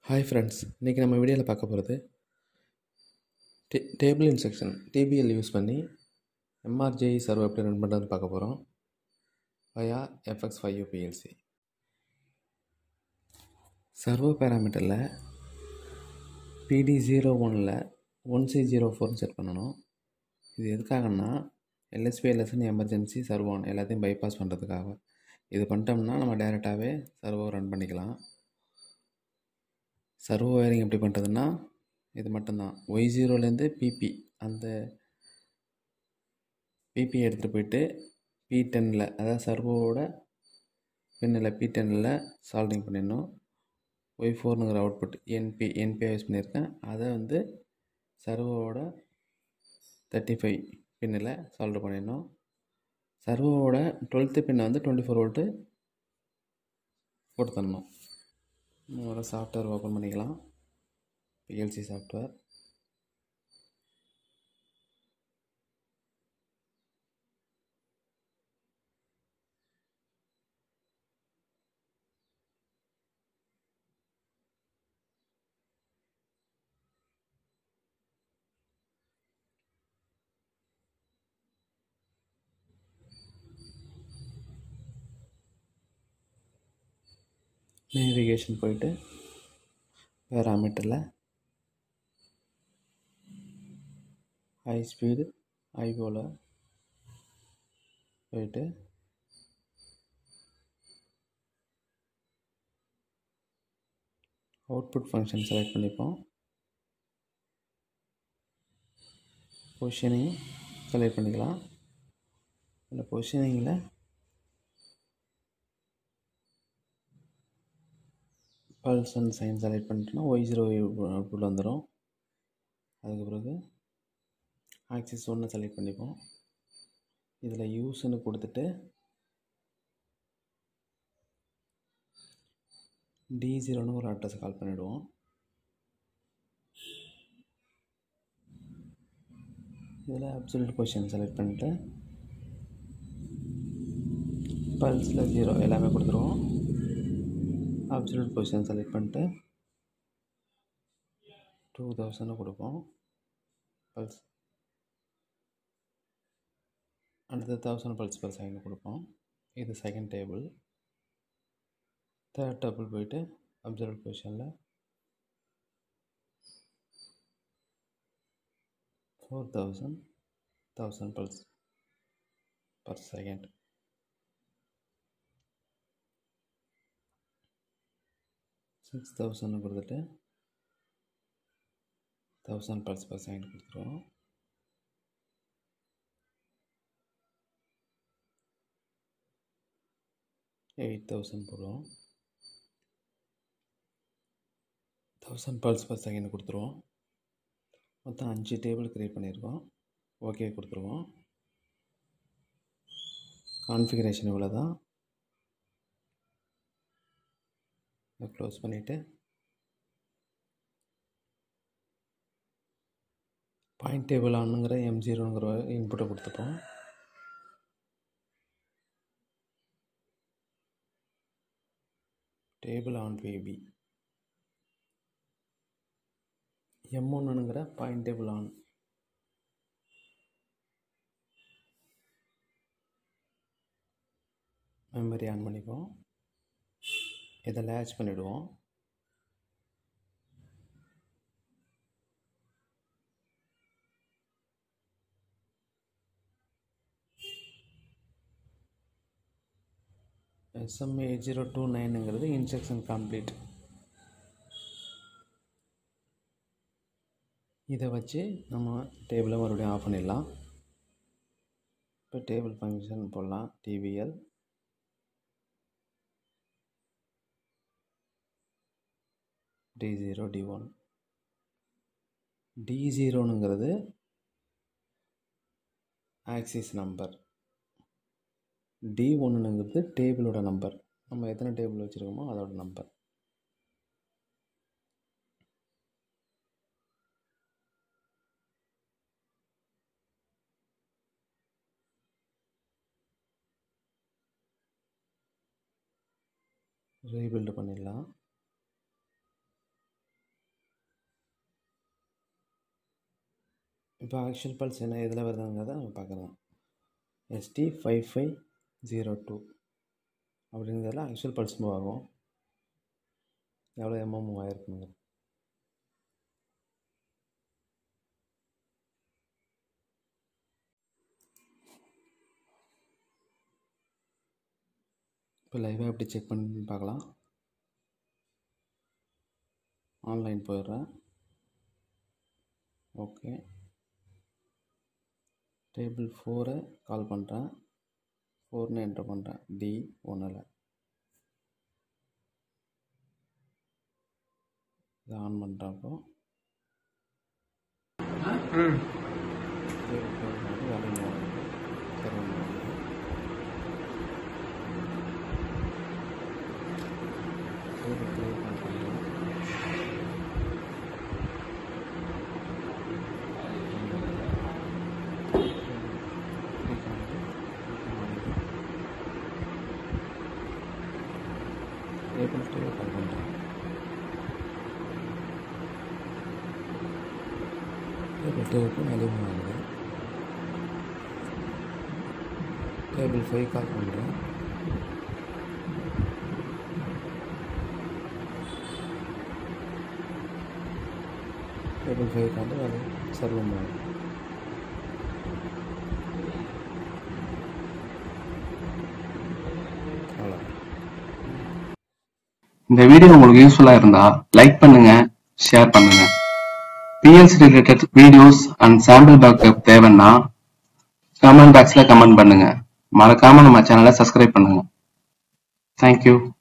hi friends இன்றைக்கி நம்ம வீடியோவில் பார்க்க போகிறது the table instruction TBL use பண்ணி எம்ஆர்ஜேஇ சர்வர் எப்படி ரன் பண்ணுறதுன்னு பார்க்க போகிறோம் via FX five U PLC server பேராமீட்டரில் பிடி ஜீரோ ஒனில் ஒன் சி ஜீரோ ஃபோர்னு செட் பண்ணணும் இது எதுக்காகன்னா எல்எஸ்பி எல்எஸ்என் எமர்ஜென்சி சர்வோன் எல்லாத்தையும் பைபாஸ் பண்ணுறதுக்காக இது பண்ணிட்டோம்னா நம்ம டேரெக்டாகவே சர்வோ ரன் பண்ணிக்கலாம் சர்வோ ஒயரிங் எப்படி பண்ணுறதுன்னா இது மட்டும்தான் ஒய் ஜீரோலேருந்து பிபி அந்த பிபி எடுத்துகிட்டு போயிட்டு பி டென்னில் அதாவது சர்வோவோட பின்னில் பி டென்னில் சால்டிங் பண்ணிடணும் ஒய் ஃபோர்னுங்கிற அவுட்புட் என்பி என்பிஐ யூஸ் பண்ணியிருக்கேன் அதை வந்து சர்வோவோட தேர்ட்டி ஃபைவ் பின்னில் சால்வ் பண்ணிடணும் சர்வோவோட டுவெல்த்து பின்னை வந்து டுவெண்ட்டி ஃபோர் வோல்ட்டு கொடுத்துடணும் ஒரு சாஃப்ட்வேர் ஓப்பன் பண்ணிக்கலாம் பிஎல்சி சாஃப்ட்வேர் நேவிகேஷன் போயிட்டு பேராமீட்டரில் ஹை ஸ்பீடு ஹை போல் போயிட்டு அவுட்புட் ஃபங்க்ஷன் செலக்ட் பண்ணிப்போம் பொசிஷனிங் செலக்ட் பண்ணிக்கலாம் இந்த பொசிஷனிங்கில் பல்ஸ் அண்ட் சைன் செலக்ட் பண்ணிட்டோன்னா ஒய் ஜீரோ அவுட்புட் வந்துடும் அதுக்கு பிறகு ஆக்சிஸ் ஒன்று செலக்ட் பண்ணிப்போம் இதில் யூஸ்ன்னு கொடுத்துட்டு டி ஜீரோன்னு ஒரு அட்ரஸை கால் பண்ணிவிடுவோம் இதில் அப்சல்யூட் பொசிஷன் செலக்ட் பண்ணிவிட்டு பல்ஸில் ஜீரோ எல்லாமே கொடுத்துருவோம் அப்சல்யூட் பொசிஷன் செலக்ட் பண்ணிட்டு டூ தௌசண்ட் கொடுப்போம் பல்ஸ் அடுத்து தௌசண்ட் பல்ஸ் பர் செகண்ட் கொடுப்போம் இது செகண்ட் டேபிள் தேர்ட் டேபிள் போயிட்டு அப்சல்யூட் பொசிஷனில் four thousand thousand pulse per second six thousand கொடுத்துட்டு தௌசண்ட் பல்ஸ் பர் செகண்ட் கொடுத்துருவோம் எயிட் தௌசண்ட் போடுவோம் தௌசண்ட் பல்ஸ் பர் செகண்ட் கொடுத்துருவோம் மொத்தம் அஞ்சு டேபிள் க்ரியேட் பண்ணியிருக்கோம் ஓகே கொடுத்துருவோம் கான்ஃபிகரேஷன் இவ்வளோ தான் க்ளோஸ் பண்ணிவிட்டு பாயிண்ட் டேபிள் ஆனுங்கிற எம் ஜீரோங்கிற இன்புட்டை கொடுத்துப்போம் டேபிள் ஆன் பேபி எம் ஒன்னுங்கிற point table on memory on பண்ணிப்போம் இதை லேட்ச் பண்ணிவிடுவோம் எஸ்எம்ஏ எயிட் ஜீரோ டூ நைனுங்கிறது இன்ஸ்ட்ரக்ஷன் கம்ப்ளீட் இதை வச்சு நம்ம டேபிளை மறுபடியும் ஆஃப் பண்ணிடலாம் இப்போ டேபிள் ஃபங்க்ஷன் போடலாம் TBL D zero D one D ஜீரோனுங்கிறது ஆக்சிஸ் நம்பர் டி ஒன்றுங்கிறது டேபிளோட நம்பர் நம்ம எத்தனை டேபிள் வச்சுருக்கோமோ அதோட நம்பர் ரீபில்டு பண்ணிடலாம் இப்போ ஆக்சுவல் பல்ஸ் என்ன இதில் வருதுங்கிறத நம்ம பார்க்கலாம் SD five five zero two அப்படிங்கிறதுல ஆக்சுவல் பல்ஸ் மூவ் ஆகும் எவ்வளோ எம்எம் மூவ் ஆகிருக்குங்க இப்போ லைவாக எப்படி செக் பண்ணி பார்க்கலாம் ஆன்லைன் போயிடுறேன் ஓகே டேபிள் ஃபோரை கால் பண்ணுறேன் ஃபோர்னு என்ட்ரு பண்ணுறேன் டி ஒன்றில் இதை ஆன் பண்ணுறப்போ டேபிள் ஃபோர் வந்து வேலை மூவ் ஆகுது சர்வர் மூவ் ஆகுது டேபிள் த்ரீ கால் பண்ணுறேன் டேபிள் டூ கால் பண்ணுறேன் டேபிள் டூவுக்கு வெளியே ஆகுது டேபிள் ஃபைவ் கால் பண்ணுறேன் டேபிள் ஃபைவ் கால் அது சர்வம் ஆகுது அவ்வளோ இந்த வீடியோ உங்களுக்கு யூஸ்ஃபுல்லா இருந்தா லைக் பண்ணுங்க ஷேர் பண்ணுங்க PLC related videos and sample backup தேவைன்னா கமெண்ட் பாக்ஸ்ல கமெண்ட் பண்ணுங்க மறக்காம நம்ம சேனலை சப்ஸ்கிரைப் பண்ணுங்க தேங்க்யூ